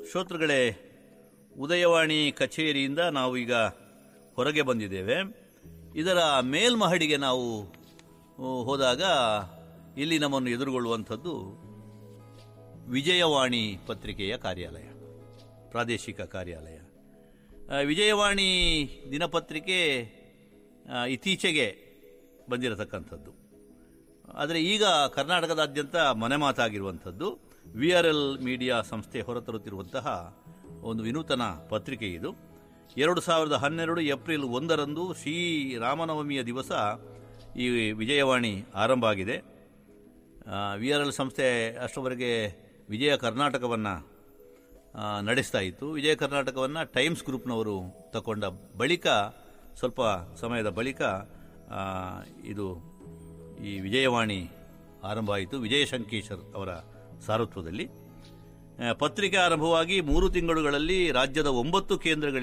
ಶ್ರೋತೃಗಳೇ ಉದಯವಾಣಿ ಕಚೇರಿಯಿಂದ ನಾವು ಈಗ ಹೊರಗೆ ಬಂದಿದ್ದೇವೆ ಇದರ ಮೇಲ್ಮಹಡಿಗೆ ನಾವು ಆ, ಹೋದಾಗ ಇಲ್ಲಿ ನಮ್ಮನ್ನು ಎದುರುಗೊಳ್ಳುವಂಥದ್ದು ವಿಜಯವಾಣಿ ಪತ್ರಿಕೆಯ ಕಾರ್ಯಾಲಯ ಪ್ರಾದೇಶಿಕ ಕಾರ್ಯಾಲಯ ಆ, ವಿಜಯವಾಣಿ ದಿನಪತ್ರಿಕೆ ಆ, ಇತ್ತೀಚೆಗೆ ಬಂದಿರತಕ್ಕಂಥದ್ದು ಆದರೆ ಈಗ ಕರ್ನಾಟಕದಾದ್ಯಂತ ಮನೆ ಮಾತಾಗಿರುವಂಥದ್ದು ವಿ ಆರ್ ಎಲ್ ಮೀಡಿಯಾ ಸಂಸ್ಥೆ ಹೊರತರುತ್ತಿರುವಂತಹ ಒಂದು ವಿನೂತನ ಪತ್ರಿಕೆ ಇದು ಎರಡು ಸಾವಿರದ ಹನ್ನೆರಡು ಏಪ್ರಿಲ್ ಒಂದರಂದು ಶ್ರೀ ರಾಮನವಮಿಯ ದಿವಸ ಈ ವಿಜಯವಾಣಿ ಆರಂಭ ಆಗಿದೆ ವಿ ಆರ್ ಎಲ್ ಸಂಸ್ಥೆ ಅಷ್ಟರವರೆಗೆ ವಿಜಯ ಕರ್ನಾಟಕವನ್ನು ನಡೆಸ್ತಾ ಇತ್ತು ವಿಜಯ ಕರ್ನಾಟಕವನ್ನು ಟೈಮ್ಸ್ ಗ್ರೂಪ್ನವರು ತಗೊಂಡ ಬಳಿಕ ಸ್ವಲ್ಪ ಸಮಯದ ಬಳಿಕ ಆ, ಇದು ಈ ವಿಜಯವಾಣಿ ಆರಂಭ ಆಯಿತು ವಿಜಯ ಶಂಕೇಶ್ವರ್ ಅವರ ಸಾರಥ್ಯದಲ್ಲಿ ಆ, ಪತ್ರಿಕೆ ಆರಂಭವಾಗಿ ಮೂರು ತಿಂಗಳುಗಳಲ್ಲಿ ರಾಜ್ಯದ ಒಂಬತ್ತು ಕೇಂದ್ರಗಳಿಗೆ